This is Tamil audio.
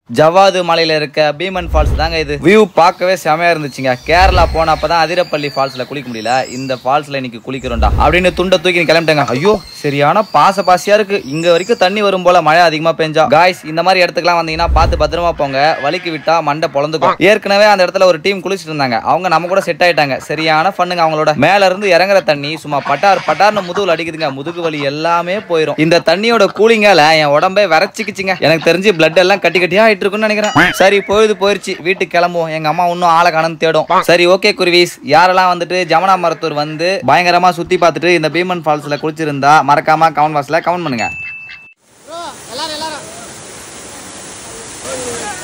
ஜவாது மலையில இருக்க பீமன் ஃபால்ஸ் தாங்க இது வியூ பார்க்கவே செமையா இருந்துச்சுங்க கேரளா போன அப்பதான் அதிரப்பள்ளி ஃபால்ஸ்ல குளிக்க முடியல இந்த ஃபால்ஸ்ல இன்னைக்கு குளிக்கிறோம்டா அப்படின்னு துண்டை தூக்கி நீ கிளம்பிட்டாங்க ஐயோ சரியான பாச பாசியா இருக்கு இங்க வரைக்கும் தண்ணி வரும் போல மழை அதிகமா பெஞ்சா காய்ஸ் இந்த மாதிரி இடத்துக்குலாம் வந்தீங்கன்னா பார்த்து பத்திரமா போங்க வலிக்கு விட்டா மண்டை பொழந்துக்கும் ஏற்கனவே அந்த இடத்துல ஒரு டீம் குளிச்சிட்டு இருந்தாங்க அவங்க நம்ம கூட செட் ஆயிட்டாங்க சரியான பண்ணுங்க அவங்களோட மேல இருந்து இறங்குற தண்ணி சும்மா பட்டார் பட்டார்னு முதுகுல அடிக்குதுங்க முதுகு வலி எல்லாமே போயிடும் இந்த தண்ணியோட கூலிங்கால என் உடம்பே விரைச்சிக்கிச்சுங்க எனக்கு தெரிஞ்சு பிளட் எல்லாம் கட்டி கட்டியா ஆயிட்டு இருக்குன்னு நினைக்கிறேன் சரி பொழுது போயிருச்சு வீட்டுக்கு கிளம்புவோம் எங்க அம்மா இன்னும் ஆளை காணன்னு தேடும் சரி ஓகே குருவீஸ் யாரெல்லாம் வந்துட்டு ஜமுனா மரத்தூர் வந்து பயங்கரமா சுத்தி பார்த்துட்டு இந்த பீமன் ஃபால்ஸ்ல குளிச்சிருந்தா மறக்காம கமெண்ட் பாக்ஸ்ல கமெண்ட் பண்ணுங்க ப்ரோ எல்லாரும் எல்லாரும்